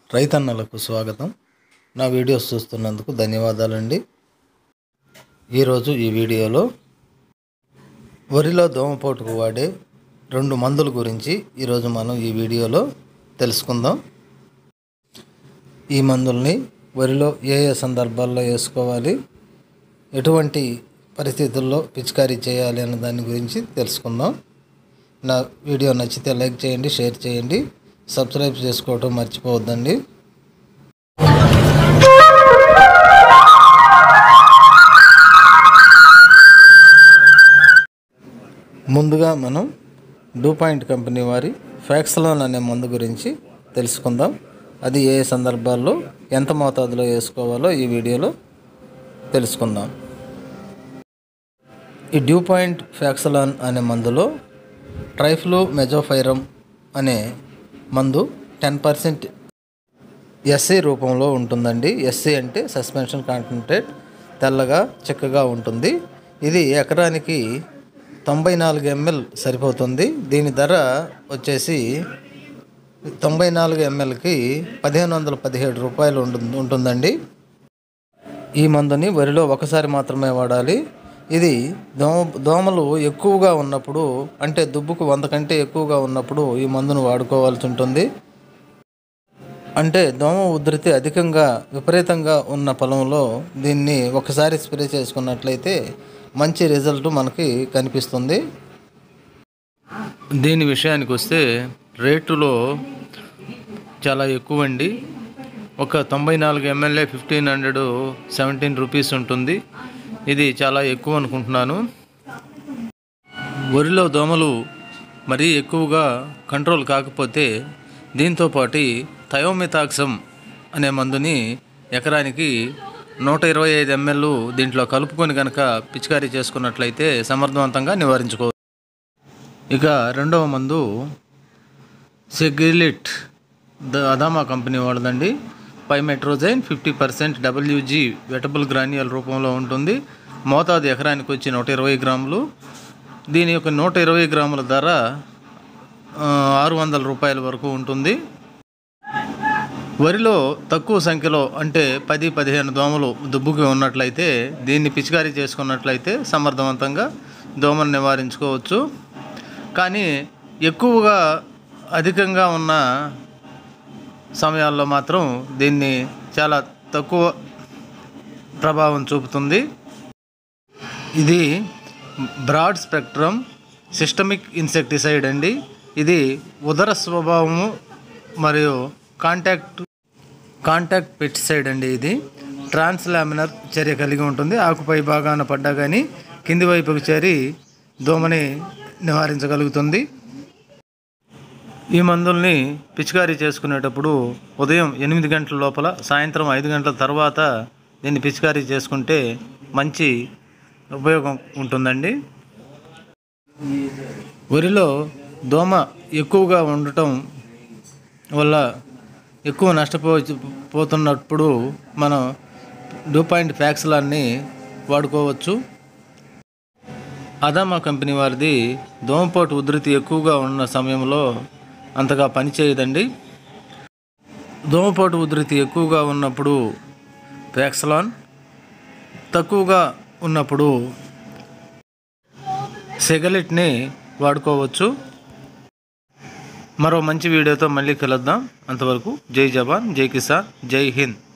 రైతన్నలకు స్వాగతం నా వీడియోస్ చూస్తున్నందుకు ధన్యవాదాలండి ఈరోజు ఈ వీడియోలో వరిలో దోమపోటుకు వాడే రెండు మందుల గురించి ఈరోజు మనం ఈ వీడియోలో తెలుసుకుందాం ఈ మందుల్ని వరిలో ఏ ఏ సందర్భాల్లో వేసుకోవాలి ఎటువంటి పరిస్థితుల్లో పిచికారీ చేయాలి అనే దాని గురించి తెలుసుకుందాం నా వీడియో నచ్చితే లైక్ చేయండి షేర్ చేయండి సబ్స్క్రైబ్ చేసుకోవటం మర్చిపోవద్దండి ముందుగా మనం డూ పాయింట్ కంపెనీ వారి ఫ్యాక్సలోన్ అనే మందు గురించి తెలుసుకుందాం అది ఏ ఏ సందర్భాల్లో ఎంత మోతాదులో వేసుకోవాలో ఈ వీడియోలో తెలుసుకుందాం ఈ డ్యూ పాయింట్ ఫ్యాక్సలాన్ అనే మందులో ట్రైఫ్లో మెజోఫైరమ్ అనే మందు టెన్ పర్సెంట్ ఎస్సీ రూపంలో ఉంటుందండి ఎస్సీ అంటే సస్పెన్షన్ కాన్సన్ట్రేట్ తెల్లగా చిక్కగా ఉంటుంది ఇది ఎకరానికి తొంభై నాలుగు ఎంఎల్ సరిపోతుంది దీని ధర వచ్చేసి తొంభై నాలుగు ఎంఎల్కి పదిహేను వందల పదిహేడు రూపాయలు ఉంటుంది ఉంటుందండి ఈ మందుని వరిలో ఒకసారి మాత్రమే వాడాలి ఇది దోమ దోమలు ఎక్కువగా ఉన్నప్పుడు అంటే దుబ్బుకు వంద కంటే ఎక్కువగా ఉన్నప్పుడు ఈ మందును వాడుకోవాల్సి ఉంటుంది అంటే దోమ ఉధృతి అధికంగా విపరీతంగా ఉన్న పొలంలో దీన్ని ఒకసారి స్ప్రే చేసుకున్నట్లయితే మంచి రిజల్ట్ మనకి కనిపిస్తుంది దీని విషయానికి వస్తే రేటులో చాలా ఎక్కువ అండి ఒక తొంభై నాలుగు MLA fifteen hundred seventeen rupees ఉంటుంది ఇది చాలా ఎక్కువ అనుకుంటున్నాను వరిలో దోమలు మరీ ఎక్కువగా కంట్రోల్ కాకపోతే దీంతోపాటు థయోమితాక్సమ్ అనే మందుని ఎకరానికి నూట ఇరవై ఐదు ఎంఎల్ దీంట్లో కలుపుకొని కనుక పిచికారీ చేసుకున్నట్లయితే సమర్థవంతంగా నివారించుకోవచ్చు ఇక రెండవ మందు సెగిలిట్ ద అదామా కంపెనీ వాళ్ళదండి pymetrozine fifty percent W G wettable granule రూపంలో ఉంటుంది మోతాదు ఎకరానికి వచ్చి నూట ఇరవై గ్రాములు దీని యొక్క నూట ఇరవై గ్రాముల ధర ఆరు వందల రూపాయల వరకు ఉంటుంది వరిలో తక్కువ సంఖ్యలో అంటే పది పదిహేను దోమలు దుబ్బుకి ఉన్నట్లయితే దీన్ని పిచికారీ చేసుకున్నట్లయితే సమర్థవంతంగా దోమలు నివారించుకోవచ్చు కానీ ఎక్కువగా అధికంగా ఉన్న సమయాల్లో మాత్రం దీన్ని చాలా తక్కువ ప్రభావం చూపుతుంది ఇది బ్రాడ్ స్పెక్ట్రమ్ సిస్టమిక్ ఇన్సెక్టిసైడ్ అండి ఇది ఉదర స్వభావము మరియు కాంటాక్ట్ కాంటాక్ట్ పెస్టిసైడ్ అండి ఇది ట్రాన్స్లామినర్ చర్య కలిగి ఉంటుంది ఆకుపై భాగాన పడ్డా కానీ కింది వైపుకు చేరి దోమని నివారించగలుగుతుంది ఈ మందుల్ని పిచికారీ చేసుకునేటప్పుడు ఉదయం ఎనిమిది గంటల లోపల సాయంత్రం ఐదు గంటల తర్వాత దీన్ని పిచికారీ చేసుకుంటే మంచి ఉపయోగం ఉంటుందండి వరిలో దోమ ఎక్కువగా ఉండటం వల్ల ఎక్కువ నష్టపో పోతున్నప్పుడు మనం డూ పాయింట్ ఫ్యాక్స్లాన్ని వాడుకోవచ్చు అదామా కంపెనీ వారిది దోమపోటు ఉధృతి ఎక్కువగా ఉన్న సమయంలో అంతగా పనిచేయదండి దోమపోటు ఉధృతి ఎక్కువగా ఉన్నప్పుడు ఫ్యాక్సలాన్ తక్కువగా ఉన్నప్పుడు సెగలెట్ని వాడుకోవచ్చు మరో మంచి వీడియోతో మళ్ళీ కలుద్దాం అంతవరకు జై జవాన్ జై కిసాన్ జై హింద్